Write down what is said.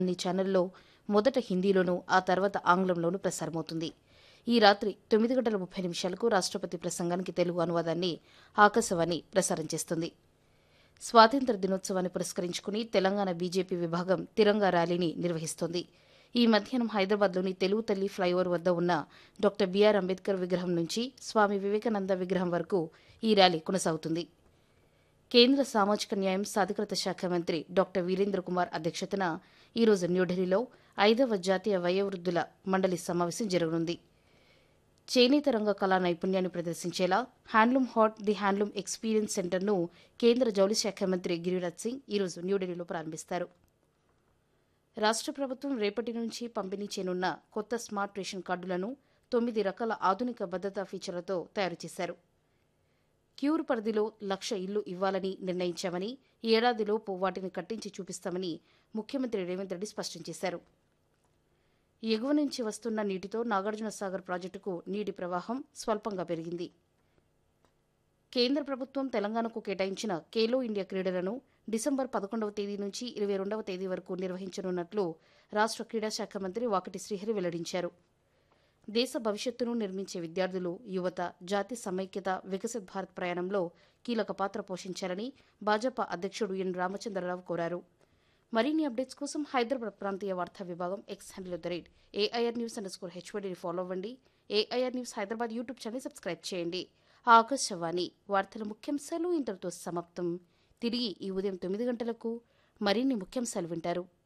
అన్ని ఛానల్లో మొదట హిందీలోనూ ఆ తర్వాత ఆంగ్లంలోనూ ప్రసారమవుతుంది ఈ రాత్రి తొమ్మిది గంటల ముప్పై నిమిషాలకు రాష్ట్రపతి ప్రసంగానికి తెలుగు అనువాదాన్ని ఆకాశవాణి ప్రసారం చేస్తుంది స్వాతంత్ర దినోత్సవాన్ని పురస్కరించుకుని తెలంగాణ బీజేపీ విభాగం తిరంగా ర్యాలీని నిర్వహిస్తోంది ఈ మధ్యాహ్నం హైదరాబాద్లోని తెలుగు తల్లి ఫ్లైఓవర్ వద్ద ఉన్న డాక్టర్ బీఆర్ అంబేద్కర్ విగ్రహం నుంచి స్వామి వివేకానంద విగ్రహం వరకు ఈ ర్యాలీ కొనసాగుతుంది కేంద్ర సామాజిక న్యాయం సాధికారత శాఖ మంత్రి డాక్టర్ వీరేంద్ర కుమార్ అధ్యక్షతన ఈరోజు న్యూఢిల్లీలో ఐదవ జాతీయ వయోవృద్ధుల మండలి సమావేశం జరగనుంది చేనేత రంగ కళా నైపుణ్యాన్ని ప్రదర్శించేలా handloom haat the handloom experience సెంటర్ను కేంద్ర జౌళి శాఖ మంత్రి గిరిరాజ్ సింగ్ ఈరోజు న్యూఢిల్లీలో ప్రారంభిస్తారు రాష్ట్ర ప్రభుత్వం రేపటి నుంచి పంపిణీ చేయనున్న కొత్త స్మార్ట్ రేషన్ కార్డులను తొమ్మిది రకాల ఆధునిక భద్రతా ఫీచర్లతో తయారు చేశారు క్యూర్ పరిధిలో లక్ష ఇల్లు ఇవ్వాలని నిర్ణయించామని ఈ ఏడాదిలోపు వాటిని కట్టించి చూపిస్తామని ముఖ్యమంత్రి రేవంత్ రెడ్డి స్పష్టం చేశారు ఎగువ నుంచి వస్తున్న నీటితో నాగార్జున సాగర్ ప్రాజెక్టుకు నీటి ప్రవాహం స్వల్పంగా పెరిగింది కేంద్ర ప్రభుత్వం తెలంగాణకు కేటాయించిన ఖేలో ఇండియా క్రీడలను డిసెంబర్ పదకొండవ తేదీ నుంచి ఇరవై రెండవ తేదీ వరకు నిర్వహించనున్నట్లు రాష్ట్ర క్రీడా శాఖ మంత్రి వాకటి శ్రీహరి వెల్లడించారు దేశ భవిష్యత్తును నిర్మించే విద్యార్థులు యువత జాతి సమైక్యత వికసిత్ భారత్ ప్రయాణంలో కీలక పాత్ర పోషించాలని భాజపా అధ్యక్షుడు ఎన్ రామచంద్రరావు కోరారు మరిన్ని అప్డేట్స్ కోసం హైదరాబాద్ ప్రాంతీయ వార్తా విభాగం X handle the rate AIR news underscore హెచ్వడిని ఫాలో అవ్వండి AIR news Hyderabad YouTube channel subscribe చేయండి ఆకాశవాణి వార్తల ముఖ్యాంశాలు ఇంతటితో సమాప్తం తిరిగి ఈ ఉదయం తొమ్మిది గంటలకు మరిన్ని ముఖ్యాంశాలు వింటారు